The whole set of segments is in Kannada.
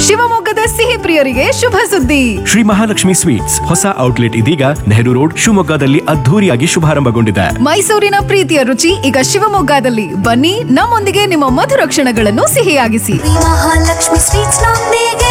ಶಿವಮೊಗ್ಗದ ಸಿಹಿ ಪ್ರಿಯರಿಗೆ ಶುಭ ಸುದ್ದಿ ಶ್ರೀ ಮಹಾಲಕ್ಷ್ಮಿ ಸ್ವೀಟ್ಸ್ ಹೊಸ ಔಟ್ಲೆಟ್ ಇದೀಗ ನೆಹರು ರೋಡ್ ಶಿವಮೊಗ್ಗದಲ್ಲಿ ಅದ್ಧೂರಿಯಾಗಿ ಶುಭಾರಂಭಗೊಂಡಿದೆ ಮೈಸೂರಿನ ಪ್ರೀತಿಯ ರುಚಿ ಈಗ ಶಿವಮೊಗ್ಗದಲ್ಲಿ ಬನ್ನಿ ನಮ್ಮೊಂದಿಗೆ ನಿಮ್ಮ ಮಧುರ ಕ್ಷಣಗಳನ್ನು ಸಿಹಿಯಾಗಿಸಿ ಮಹಾಲಕ್ಷ್ಮಿ ಸ್ವೀಟ್ಸ್ ನೊಂದಿಗೆ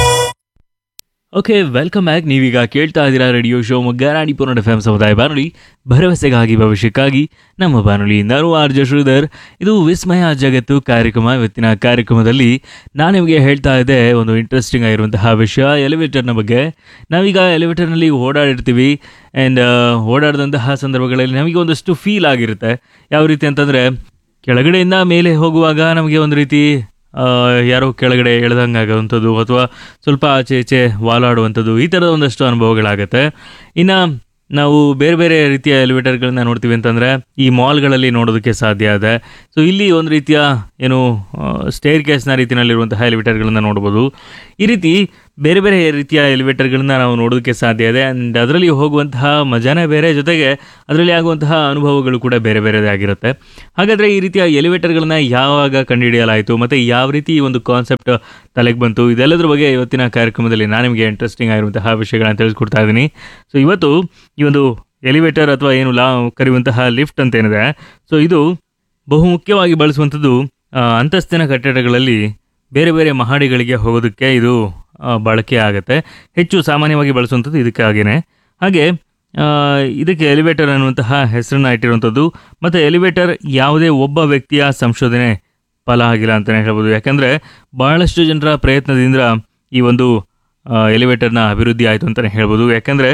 ಓಕೆ ವೆಲ್ಕಮ್ ಬ್ಯಾಕ್ ನೀವೀಗ ಕೇಳ್ತಾ ಇದ್ದೀರಾ radio show Ranipura F M ಸಮುದಾಯ ಬಾನುಲಿ ಭರವಸೆಗಾಗಿ ಭವಿಷ್ಯಕ್ಕಾಗಿ ನಮ್ಮ ಬಾನುಲಿ ನಾನು ಆರ್ ಜೆ ಶ್ರೀಧರ್ ಇದು ವಿಸ್ಮಯ ಜಗತ್ತು ಕಾರ್ಯಕ್ರಮ ಇವತ್ತಿನ ಕಾರ್ಯಕ್ರಮದಲ್ಲಿ ನಾನು ನಿಮಗೆ ಹೇಳ್ತಾ ಇದ್ದೆ ಒಂದು ಇಂಟ್ರೆಸ್ಟಿಂಗ್ ಆಗಿರುವಂತಹ ವಿಷಯ ಎಲಿವೇಟರ್ನ ಬಗ್ಗೆ ನಾವೀಗ ಎಲಿವೇಟರ್ನಲ್ಲಿ ಓಡಾಡಿರ್ತೀವಿ ಆ್ಯಂಡ್ ಓಡಾಡಿದಂತಹ ಸಂದರ್ಭಗಳಲ್ಲಿ ನಮಗೆ ಒಂದಷ್ಟು ಫೀಲ್ ಆಗಿರುತ್ತೆ ಯಾವ ರೀತಿ ಅಂತಂದರೆ ಕೆಳಗಡೆಯಿಂದ ಮೇಲೆ ಹೋಗುವಾಗ ನಮಗೆ ಒಂದು ರೀತಿ ಆ, ಯಾರೋ ಕೆಳಗಡೆ ಎಳೆದಂಗಾಗುವಂಥದ್ದು ಅಥವಾ ಸ್ವಲ್ಪ ಆಚೆ ಈಚೆ ವಾಲಾಡುವಂಥದ್ದು ಈ ಥರದ ಒಂದಷ್ಟು ಅನುಭವಗಳಾಗುತ್ತೆ ಇನ್ನು ನಾವು ಬೇರೆ ಬೇರೆ ರೀತಿಯ ಎಲಿವೇಟರ್ಗಳನ್ನ ನೋಡ್ತೀವಿ ಅಂತಂದರೆ ಈ ಮಾಲ್ಗಳಲ್ಲಿ ನೋಡೋದಕ್ಕೆ ಸಾಧ್ಯ ಇದೆ ಸೊ ಇಲ್ಲಿ ಒಂದು ರೀತಿಯ ಏನು ಸ್ಟೇರ್ ಕೇಸ್ನ ರೀತಿಯಲ್ಲಿರುವಂತಹ ಎಲಿವೇಟರ್ಗಳನ್ನ ನೋಡ್ಬೋದು ಈ ರೀತಿ ಬೇರೆ ಬೇರೆ ರೀತಿಯ ಎಲಿವೇಟರ್ಗಳನ್ನ ನಾವು ನೋಡೋದಕ್ಕೆ ಸಾಧ್ಯ ಇದೆ ಆ್ಯಂಡ್ ಅದರಲ್ಲಿ ಹೋಗುವಂತಹ ಮಜಾನೇ ಬೇರೆ ಜೊತೆಗೆ ಅದರಲ್ಲಿ ಆಗುವಂತಹ ಅನುಭವಗಳು ಕೂಡ ಬೇರೆ ಬೇರೆದೇ ಆಗಿರುತ್ತೆ ಹಾಗಾದರೆ ಈ ರೀತಿಯ ಎಲಿವೇಟರ್ಗಳನ್ನ ಯಾವಾಗ ಕಂಡುಹಿಡಿಯಲಾಯಿತು ಮತ್ತು ಯಾವ ರೀತಿ ಈ ಒಂದು ಕಾನ್ಸೆಪ್ಟ್ ತಲೆಗೆ ಬಂತು ಇದೆಲ್ಲದ್ರ ಬಗ್ಗೆ ಇವತ್ತಿನ ಕಾರ್ಯಕ್ರಮದಲ್ಲಿ ನಾನು ನಿಮಗೆ ಇಂಟ್ರೆಸ್ಟಿಂಗ್ ಆಗಿರುವಂತಹ ವಿಷಯಗಳನ್ನ ತಿಳಿಸ್ಕೊಡ್ತಾ ಇದ್ದೀನಿ ಸೊ ಇವತ್ತು ಈ ಒಂದು ಎಲಿವೇಟರ್ ಅಥವಾ ಏನು ಲಾ ಕರೆಯುವಂತಹ ಲಿಫ್ಟ್ ಅಂತ ಏನಿದೆ ಸೊ ಇದು ಬಹು ಮುಖ್ಯವಾಗಿ ಬಳಸುವಂಥದ್ದು ಆ, ಅಂತಸ್ತಿನ ಕಟ್ಟಡಗಳಲ್ಲಿ ಬೇರೆ ಬೇರೆ ಮಹಡಿಗಳಿಗೆ ಹೋಗೋದಕ್ಕೆ ಇದು ಆ, ಬಳಕೆ ಆಗುತ್ತೆ ಹೆಚ್ಚು ಸಾಮಾನ್ಯವಾಗಿ ಬಳಸುವಂಥದ್ದು ಇದಕ್ಕಾಗಿಯೇ ಹಾಗೆ ಆ, ಇದಕ್ಕೆ ಎಲಿವೇಟರ್ ಅನ್ನುವಂತಹ ಹೆಸರನ್ನ ಇಟ್ಟಿರುವಂಥದ್ದು ಮತ್ತು ಎಲಿವೇಟರ್ ಯಾವುದೇ ಒಬ್ಬ ವ್ಯಕ್ತಿಯ ಸಂಶೋಧನೆ ಫಲ ಆಗಿಲ್ಲ ಅಂತಲೇ ಹೇಳ್ಬೋದು ಯಾಕಂದರೆ ಬಹಳಷ್ಟು ಜನರ ಪ್ರಯತ್ನದಿಂದ ಈ ಒಂದು ಆ, ಎಲಿವೇಟರ್ನ ಅಭಿವೃದ್ಧಿ ಆಯಿತು ಅಂತಲೇ ಹೇಳ್ಬೋದು ಯಾಕಂದರೆ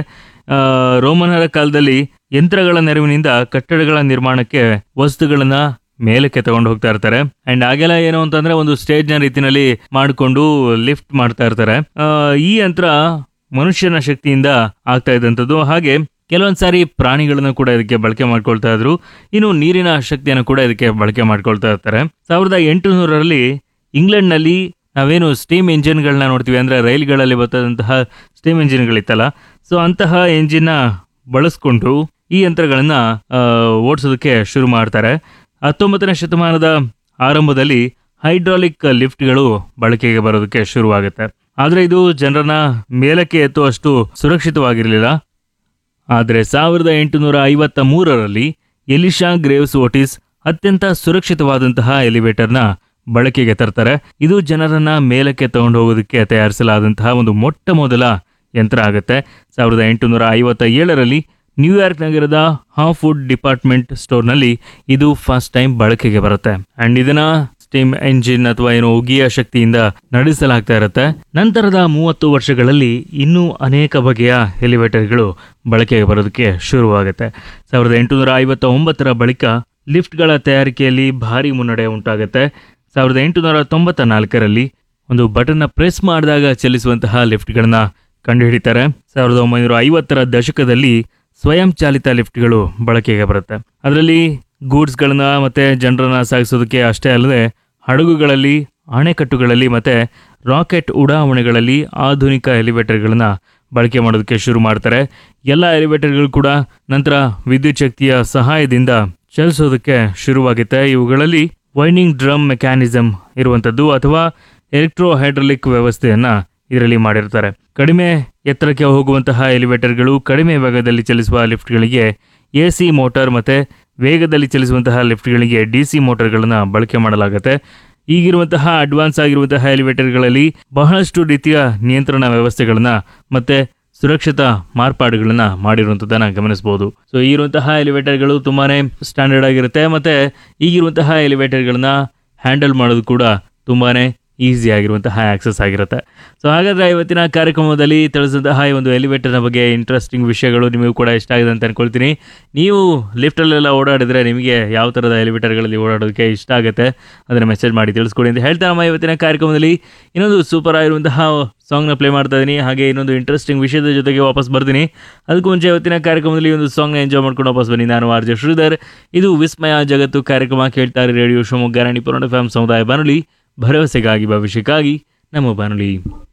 ರೋಮನರ ಕಾಲದಲ್ಲಿ ಯಂತ್ರಗಳ ನೆರವಿನಿಂದ ಕಟ್ಟಡಗಳ ನಿರ್ಮಾಣಕ್ಕೆ ವಸ್ತುಗಳನ್ನ ಮೇಲಕ್ಕೆ ತಗೊಂಡು ಹೋಗ್ತಾ ಇರ್ತಾರೆ ಅಂಡ್ ಆಗೆಲ್ಲ ಏನು ಅಂತಂದ್ರೆ ಒಂದು ಸ್ಟೇಜ್ನ ರೀತಿನಲ್ಲಿ ಮಾಡಿಕೊಂಡು ಲಿಫ್ಟ್ ಮಾಡ್ತಾ ಇರ್ತಾರೆ ಆ, ಈ ಯಂತ್ರ ಮನುಷ್ಯನ ಶಕ್ತಿಯಿಂದ ಆಗ್ತಾ ಇದ್ದಂಥದ್ದು ಹಾಗೆ ಕೆಲವೊಂದು ಸಾರಿ ಪ್ರಾಣಿಗಳನ್ನು ಕೂಡ ಇದಕ್ಕೆ ಬಳಕೆ ಮಾಡ್ಕೊಳ್ತಾ ಇದ್ರು ಇನ್ನು ನೀರಿನ ಶಕ್ತಿಯನ್ನು ಕೂಡ ಇದಕ್ಕೆ ಬಳಕೆ ಮಾಡ್ಕೊಳ್ತಾ ಇರ್ತಾರೆ ಸಾವಿರದ ಎಂಟುನೂರರಲ್ಲಿ ಇಂಗ್ಲೆಂಡ್ನಲ್ಲಿ ನಾವೇನು ಸ್ಟೀಮ್ ಇಂಜಿನ್ಗಳನ್ನ ನೋಡ್ತೀವಿ ಅಂದರೆ ರೈಲ್ಗಳಲ್ಲಿ ಬರ್ತದಂತಹ ಸ್ಟೀಮ್ ಇಂಜಿನ್ಗಳಿತ್ತಲ್ಲ ಸೊ ಅಂತಹ ಎಂಜಿನ್ನ ಬಳಸ್ಕೊಂಡು ಈ ಯಂತ್ರಗಳನ್ನು ಓಡಿಸೋದಕ್ಕೆ ಶುರು ಮಾಡ್ತಾರೆ ಹತ್ತೊಂಬತ್ತನೇ ಶತಮಾನದ ಆರಂಭದಲ್ಲಿ ಹೈಡ್ರಾಲಿಕ್ ಲಿಫ್ಟ್ಗಳು ಬಳಕೆಗೆ ಬರೋದಕ್ಕೆ ಶುರುವಾಗುತ್ತೆ ಆದರೆ ಇದು ಜನರನ್ನ ಮೇಲಕ್ಕೆ ಎತ್ತುವಷ್ಟು ಸುರಕ್ಷಿತವಾಗಿರಲಿಲ್ಲ ಆದರೆ ಸಾವಿರದ ಎಂಟುನೂರ ಐವತ್ತ ಮೂರರಲ್ಲಿ ಎಲಿಶಾ ಗ್ರೇವ್ಸ್ ಓಟಿಸ್ ಅತ್ಯಂತ ಸುರಕ್ಷಿತವಾದಂತಹ ಎಲಿವೇಟರ್ನ ಬಳಕೆಗೆ ತರ್ತಾರೆ ಇದು ಜನರನ್ನ ಮೇಲಕ್ಕೆ ತಗೊಂಡು ಹೋಗೋದಕ್ಕೆ ತಯಾರಿಸಲಾದಂತಹ ಒಂದು ಮೊಟ್ಟ ಮೊದಲ ಯಂತ್ರ ಆಗುತ್ತೆ ಸಾವಿರದ ಎಂಟುನೂರ ಐವತ್ತ ಏಳರಲ್ಲಿ ನ್ಯೂಯಾರ್ಕ್ ನಗರದ ಹಾಫ್ ಫುಡ್ ಡಿಪಾರ್ಟ್ಮೆಂಟ್ ಸ್ಟೋರ್ನಲ್ಲಿ ಇದು ಫಸ್ಟ್ ಟೈಮ್ ಬಳಕೆಗೆ ಬರುತ್ತೆ ಅಂಡ್ ಇದನ್ನ ಸ್ಟೀಮ್ ಎಂಜಿನ್ ಅಥವಾ ಏನು ಉಗಿಯ ಶಕ್ತಿಯಿಂದ ನಡೆಸಲಾಗ್ತಾ ಇರುತ್ತೆ ನಂತರದ ಮೂವತ್ತು ವರ್ಷಗಳಲ್ಲಿ ಇನ್ನೂ ಅನೇಕ ಬಗೆಯ ಎಲಿವೇಟರ್ಗಳು ಬಳಕೆಗೆ ಬರೋದಕ್ಕೆ ಶುರುವಾಗುತ್ತೆ ಸಾವಿರದ ಎಂಟುನೂರ ಐವತ್ತ ಒಂಬತ್ತರ ಬಳಿಕ ಲಿಫ್ಟ್ಗಳ ತಯಾರಿಕೆಯಲ್ಲಿ ಭಾರಿ ಮುನ್ನಡೆ ಉಂಟಾಗುತ್ತೆ ಸಾವಿರದ ಎಂಟುನೂರ ತೊಂಬತ್ತ ನಾಲ್ಕರಲ್ಲಿ ಒಂದು ಬಟನ್ನ ಪ್ರೆಸ್ ಮಾಡಿದಾಗ ಚಲಿಸುವಂತಹ ಲಿಫ್ಟ್ಗಳನ್ನ ಕಂಡುಹಿಡಿತಾರೆ ಸಾವಿರದ ಒಂಬೈನೂರ ಐವತ್ತರ ದಶಕದಲ್ಲಿ ಸ್ವಯಂ ಚಾಲಿತ ಲಿಫ್ಟ್ಗಳು ಬಳಕೆಗೆ ಬರುತ್ತೆ ಅದರಲ್ಲಿ ಗೂಡ್ಸ್ಗಳನ್ನ ಮತ್ತೆ ಜನರನ್ನ ಸಾಗಿಸೋದಕ್ಕೆ ಅಷ್ಟೇ ಅಲ್ಲದೆ ಹಡಗುಗಳಲ್ಲಿ ಅಣೆಕಟ್ಟುಗಳಲ್ಲಿ ಮತ್ತೆ ರಾಕೆಟ್ ಉಡಾವಣೆಗಳಲ್ಲಿ ಆಧುನಿಕ ಎಲಿವೇಟರ್ಗಳನ್ನ ಬಳಕೆ ಮಾಡೋದಕ್ಕೆ ಶುರು ಮಾಡ್ತಾರೆ ಎಲ್ಲ ಎಲಿವೇಟರ್ಗಳು ಕೂಡ ನಂತರ ವಿದ್ಯುತ್ ಶಕ್ತಿಯ ಸಹಾಯದಿಂದ ಚಲಿಸೋದಕ್ಕೆ ಶುರುವಾಗುತ್ತೆ ಇವುಗಳಲ್ಲಿ ವೈಂಡಿಂಗ್ ಡ್ರಮ್ ಮೆಕ್ಯಾನಿಸಮ್ ಇರುವಂಥದ್ದು ಅಥವಾ ಎಲೆಕ್ಟ್ರೋ ಹೈಡ್ರಾಲಿಕ್ ವ್ಯವಸ್ಥೆಯನ್ನ ಇದರಲ್ಲಿ ಮಾಡಿರ್ತಾರೆ ಕಡಿಮೆ ಎತ್ತರಕ್ಕೆ ಹೋಗುವಂತಹ ಎಲಿವೇಟರ್ಗಳು ಕಡಿಮೆ ವೇಗದಲ್ಲಿ ಚಲಿಸುವ ಲಿಫ್ಟ್ಗಳಿಗೆ ಎ ಸಿ ಮೋಟಾರ್ ಮತ್ತು ವೇಗದಲ್ಲಿ ಚಲಿಸುವಂತಹ ಲಿಫ್ಟ್ಗಳಿಗೆ ಡಿ ಸಿ ಮೋಟಾರ್ಗಳನ್ನು ಬಳಕೆ ಮಾಡಲಾಗುತ್ತೆ ಈಗಿರುವಂತಹ ಅಡ್ವಾನ್ಸ್ ಆಗಿರುವಂತಹ ಎಲಿವೇಟರ್ಗಳಲ್ಲಿ ಬಹಳಷ್ಟು ರೀತಿಯ ನಿಯಂತ್ರಣ ವ್ಯವಸ್ಥೆಗಳನ್ನ ಮತ್ತೆ ಸುರಕ್ಷತಾ ಮಾರ್ಪಾಡುಗಳನ್ನ ಮಾಡಿರುವಂಥದ್ದನ್ನ ಗಮನಿಸಬಹುದು ಸೊ ಈಗಿರುವಂತಹ ಎಲಿವೇಟರ್ಗಳು ತುಂಬಾನೇ ಸ್ಟ್ಯಾಂಡರ್ಡ್ ಆಗಿರುತ್ತೆ ಮತ್ತೆ ಈಗಿರುವಂತಹ ಎಲಿವೇಟರ್ಗಳನ್ನ ಹ್ಯಾಂಡಲ್ ಮಾಡೋದು ಕೂಡ ತುಂಬಾನೇ ಈಸಿ ಆಗಿರುವಂತಹ ಆಕ್ಸೆಸ್ ಆಗಿರುತ್ತೆ ಸೊ ಹಾಗಾದ್ರೆ ಇವತ್ತಿನ ಕಾರ್ಯಕ್ರಮದಲ್ಲಿ ತಿಳಿಸಿದಂತಹ ಈ ಒಂದು ಎಲಿವೇಟರ್ನ ಬಗ್ಗೆ ಇಂಟ್ರೆಸ್ಟಿಂಗ್ ವಿಷಯಗಳು ನಿಮಗೂ ಕೂಡ ಇಷ್ಟ ಆಗಿದೆ ಅಂತ ಅನ್ಕೊಳ್ತೀನಿ ನೀವು ಲಿಫ್ಟಲ್ಲೆಲ್ಲ ಓಡಾಡಿದ್ರೆ ನಿಮಗೆ ಯಾವ ಥರದ ಎಲಿವೇಟರ್ಗಳಲ್ಲಿ ಓಡಾಡೋದಕ್ಕೆ ಇಷ್ಟ ಆಗುತ್ತೆ ಅದನ್ನು ಮೆಸೇಜ್ ಮಾಡಿ ತಿಳಿಸ್ಕೊಡಿ ಅಂತ ಹೇಳ್ತಾ ನಮ್ಮ ಇವತ್ತಿನ ಕಾರ್ಯಕ್ರಮದಲ್ಲಿ ಇನ್ನೊಂದು ಸೂಪರ್ ಆಗಿರುವಂತಹ ಸಾಂಗ್ನ ಪ್ಲೇ ಮಾಡ್ತಾ ಇದ್ದೀನಿ ಹಾಗೆ ಇನ್ನೊಂದು ಇಂಟ್ರೆಸ್ಟಿಂಗ್ ವಿಷಯದ ಜೊತೆಗೆ ವಾಪಸ್ ಬರ್ತೀನಿ ಅದಕ್ಕೂ ಮುಂಚೆ ಇವತ್ತಿನ ಕಾರ್ಯಕ್ರಮದಲ್ಲಿ ಒಂದು ಸಾಂಗ್ನ ಎಂಜಾಯ್ ಮಾಡ್ಕೊಂಡು ವಾಪಸ್ ಬನ್ನಿ ನಾನು ಆರ್ ಜೆ ಶ್ರೀಧರ್ ಇದು ವಿಸ್ಮಯ ಜಗತ್ತು ಕಾರ್ಯಕ್ರಮ ಕೇಳ್ತಾರೆ ರೇಡಿಯೋ ಶಿವಮೊಗ್ಗ ರಾಣಿಪುರ ಫ್ಯಾಮ್ ಸಮುದಾಯ ಬಾನುಲಿ ಭರವಸೆಗಾಗಿ ಭವಿಷ್ಯಕ್ಕಾಗಿ ನಮ್ಮ ಬಾನುಲಿ